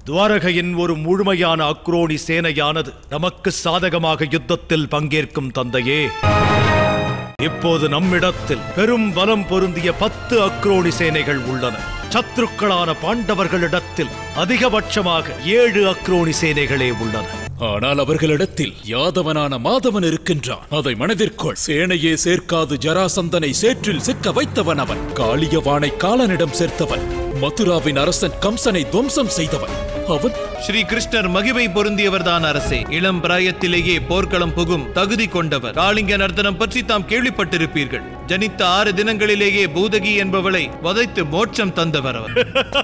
துவாரகையின் ஒரு முழுமையான அக்ரோனி சேனையானது நமக்கு சாதகமாக யுத்தத்தில் பங்கேற்கும் தந்தையே இப்போது நம்மிடத்தில் பெரும் பலம் பொருந்திய பத்து அக்ரோனி சேனைகள் உள்ளன சத்துருக்களான பாண்டவர்களிடத்தில் அதிகபட்சமாக ஏழு அக்ரோனி சேனைகளே உள்ளன ஆனால் அவர்களிடத்தில் யாதவனான மாதவன் இருக்கின்றான் அதை மனதிற்கொள் சேனையே சேர்க்காது ஜராசந்தனை சேற்றில் சிக்க வைத்தவன் அவன் காளியவானை காலனிடம் சேர்த்தவன் மதுராவின் அரசன் கம்சனை துவம்சம் செய்தவன் அவன் ஸ்ரீ கிருஷ்ணர் மகிமை பொருந்தியவர்தான் அரசே இளம் பிராயத்திலேயே போர்க்களம் புகும் தகுதி கொண்டவர் காளிங்க நர்த்தனம் பற்றி தாம் கேள்விப்பட்டிருப்பீர்கள் ஜனித்த ஆறு தினங்களிலேயே பூதகி என்பவளை வதைத்து மோட்சம் தந்தவர் அவர்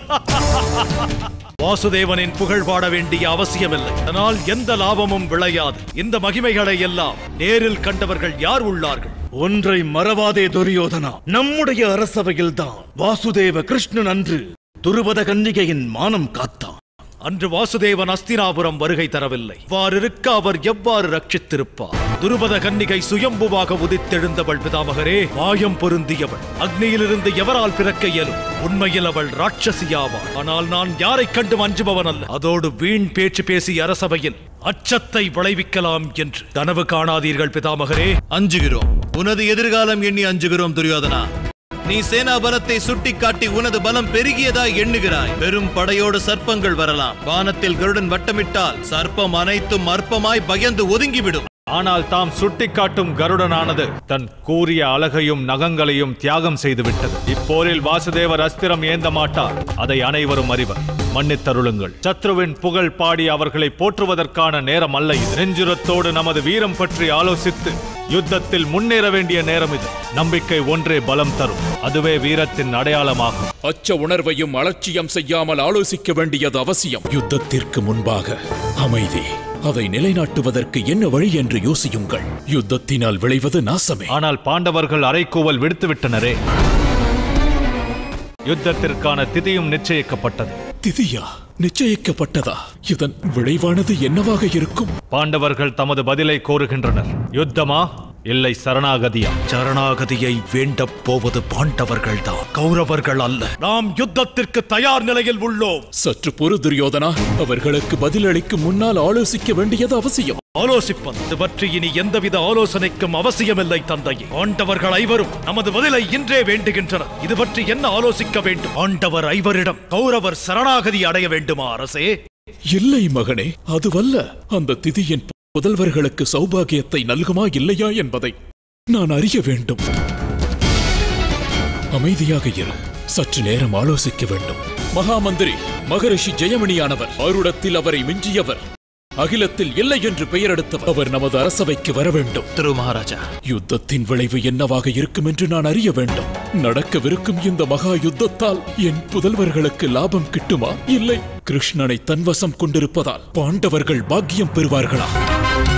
வாசுதேவனின் புகழ் பாட வேண்டிய அவசியமில்லை அதனால் எந்த லாபமும் விளையாது இந்த மகிமைகளை எல்லாம் நேரில் கண்டவர்கள் யார் உள்ளார்கள் ஒன்றை மறவாதே துரியோதனா நம்முடைய அரசவையில்தான் வாசுதேவ கிருஷ்ணன் அன்று துருபத கன்னிகையின் மானம் காத்தான் அன்று வாசுதேவன் அஸ்தினாபுரம் வருகை தரவில்லை இவ்வாறிருக்க அவர் எவ்வாறு ரட்சித்திருப்பார் துருபத கன்னிகை சுயம்புவாக உதித்தெழுந்தவள் பிதாமகரே மாயம் பொருந்தியவள் அக்னியிலிருந்து எவரால் பிறக்க இயலும் உண்மையில் அவள் ராட்சசியாவாள் ஆனால் நான் யாரைக் கண்டும் அஞ்சுபவன் அல்ல அதோடு வீண் பேச்சு பேசி அரசவையில் அச்சத்தை விளைவிக்கலாம் என்று கனவு காணாதீர்கள் பிதாமகரே அஞ்சுகிறோம் உனது எதிர்காலம் எண்ணி அஞ்சுகிறோம் துரியோதனா நீ சேனா பலத்தை சுட்டிக்காட்டி உனது பலம் பெருகியதாய் எண்ணுகிறாய் பெரும் படையோடு சர்ப்பங்கள் வரலாம் வானத்தில் கருடன் வட்டமிட்டால் சர்ப்பம் அனைத்தும் அற்பமாய் பயந்து ஒதுங்கிவிடும் ஆனால் தாம் சுட்டிக்காட்டும் கருடனானது தன் கூறிய அழகையும் நகங்களையும் தியாகம் செய்துவிட்டது இப்போரில் வாசுதேவர் அஸ்திரம் ஏந்த மாட்டார் அதை அனைவரும் அறிவர் மன்னித்தருளுங்கள் சத்ருவின் புகழ் பாடி அவர்களை போற்றுவதற்கான நேரம் அல்ல இது நெஞ்சுரத்தோடு நமது வீரம் பற்றி ஆலோசித்து யுத்தத்தில் முன்னேற வேண்டிய நேரம் இது நம்பிக்கை ஒன்றே பலம் தரும் அதுவே வீரத்தின் அடையாளமாகும் அச்ச உணர்வையும் அலட்சியம் செய்யாமல் ஆலோசிக்க வேண்டியது அவசியம் யுத்தத்திற்கு முன்பாக அமைதி அதை நிலைநாட்டுவதற்கு என்ன வழி என்று யோசியுங்கள் யுத்தத்தினால் விளைவது நாசமே ஆனால் பாண்டவர்கள் அரைக்கூவல் விடுத்துவிட்டனரே யுத்தத்திற்கான திதியும் நிச்சயிக்கப்பட்டது திதியா நிச்சயிக்கப்பட்டதா இதன் விளைவானது என்னவாக இருக்கும் பாண்டவர்கள் தமது பதிலை கோருகின்றனர் யுத்தமா இல்லை சரணாகதியா சரணாகதியை வேண்டப் போவது பாண்டவர்கள்தான் கௌரவர்கள் அல்ல நாம் யுத்தத்திற்கு தயார் நிலையில் உள்ளோம் சற்று பொறு துரியோதனா அவர்களுக்கு பதிலளிக்கும் முன்னால் ஆலோசிக்க வேண்டியது அவசியம் ஆலோசிப்பது இது பற்றி இனி எந்தவித ஆலோசனைக்கும் அவசியமில்லை தந்தையே ஆண்டவர்கள் ஐவரும் நமது பதிலை இன்றே வேண்டுகின்றனர் இது பற்றி என்ன ஆலோசிக்க வேண்டும் ஆண்டவர் ஐவரிடம் கௌரவர் சரணாகதி அடைய வேண்டுமா அரசே இல்லை மகனே அதுவல்ல அந்த திதியின் புதல்வர்களுக்கு சௌபாகியத்தை நல்குமா இல்லையா என்பதை நான் அறிய வேண்டும் அமைதியாக இரு சற்று நேரம் ஆலோசிக்க வேண்டும் மகாமந்திரி மகரிஷி ஜெயமணியானவர் அருடத்தில் அவரை மிஞ்சியவர் அகிலத்தில் இல்லை என்று பெயரெடுத்தவர் அவர் நமது அரசவைக்கு வர வேண்டும் திரு மகாராஜா யுத்தத்தின் விளைவு என்னவாக இருக்கும் என்று நான் அறிய வேண்டும் நடக்கவிருக்கும் இந்த மகா யுத்தத்தால் என் புதல்வர்களுக்கு லாபம் கிட்டுமா இல்லை கிருஷ்ணனை தன்வசம் கொண்டிருப்பதால் பாண்டவர்கள் பாக்கியம் பெறுவார்களா